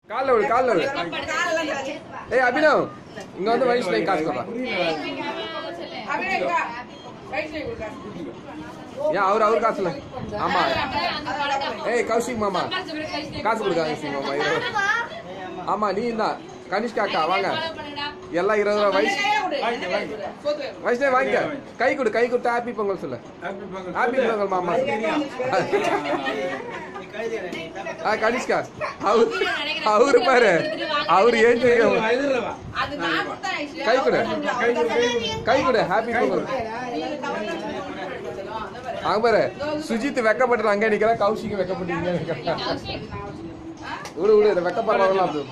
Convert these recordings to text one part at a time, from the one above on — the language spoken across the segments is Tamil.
கால்ல விடு கால்ல விடு ஏய் அபினவ் இங்க வந்து வயசுல காசு கொடுறா ஏன் அவர் அவர் காசுல ஆமா ஏய் கௌஷிக் மாமா காசு கொடுக்க கௌஷிக் மாமா இருபது. ஆமா நீ தான் கனிஷ்கா அக்கா வாங்க எல்லாம் இருபது ரூபா வயசு வயசுல வாங்கிக்க கை கொடு கை கொடுத்து ஹாப்பி பொங்கல் சொல்லு ஹாப்பி பொங்கல் மாமா ஆ கனிஷ்கா அவர் அவரு பாரு அவரு ஏன் கை கொடு கை கொடு ஹாப்பி பொங்கல் அங்க பாரு சுஜித் வெக்கப்பட்டு அங்க நிக்கிறா கௌஷிக் வெக்கப்பட்டு இங்க நிக்கிறா விடு விடு இதை வெக்கப்படுறவங்களாம் அப்படி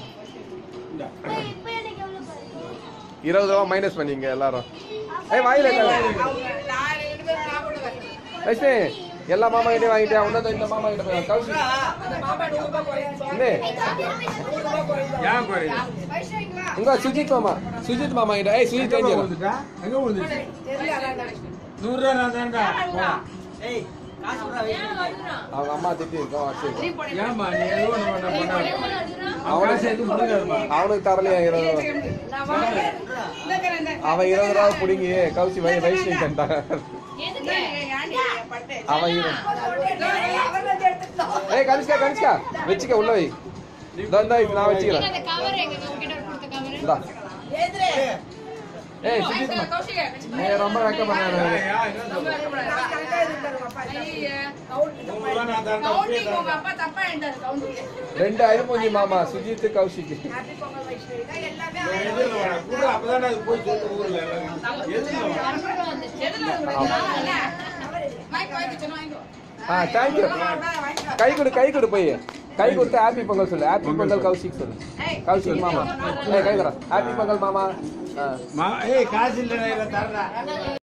இருபது ரூபா மைனஸ் பண்ணீங்க எல்லாரும் ஏய் வாயில வயசு எல்லா மாமா கிட்டே வாங்கிட்டேன் உன்னத இந்த மாமா கிட்ட போய் கௌஷிக் என்ன ஏன் குறையுது? உங்க சுஜித் மாமா சுஜித் மாமா கிட்ட ஏய் சுஜித் எங்க வாங்கி விழுந்துட்டா? எங்க விழுந்துச்சு? நூறு ரூபா நான் தான்டா. போடா. அவங்க அம்மா திட்டி இருக்கோம் வச்சு ஏம்மா, நீ ஏதோ ஒண்ணு பண்ண பண்ணாத. அவனே அவனை சேர்த்து முடிக்காதம்மா. அவனுக்கு தரலையா இருபது ரூபா அவன் இருபது ரூபா பிடிங்கி கௌசி வய வயசு கண்டான் அவன் இரு- ஏய் கனிஷ்கா கனிஷ்கா வச்சுக்க உள்ள வை இதோ இந்தா இது நான் வச்சுக்கிறேன் இந்தா ஏய் சுஜித் மா- ஏய் ரொம்ப வெக்க பண்ணாரு ஏய்யா, என்ன சொல்ற? நூறு ரூபா நான் தான்டா, அப்படியே தான்டா. ரெண்டு அழுமூஞ்சி மாமா சுஜித் கௌஷிக் நான் எதிரில வரேன். குடு, அப்பதான்டா அது போய் சொல்லு ஊர்ல எல்லாரும். எதிரில வரேன். ஆ தேங்க்யூ கை கொடு கை கொடு போய் கை கொடுத்து ஹாப்பி பொங்கல் சொல்லு ஹாப்பி பொங்கல் கௌஷிக் சொல்லு கௌஷிக் மாமா ஏய் கை தரா ஹாப்பி பொங்கல் மாமா ஆ மா- ஏய் காசு இல்லைடா, இதை தர்றா.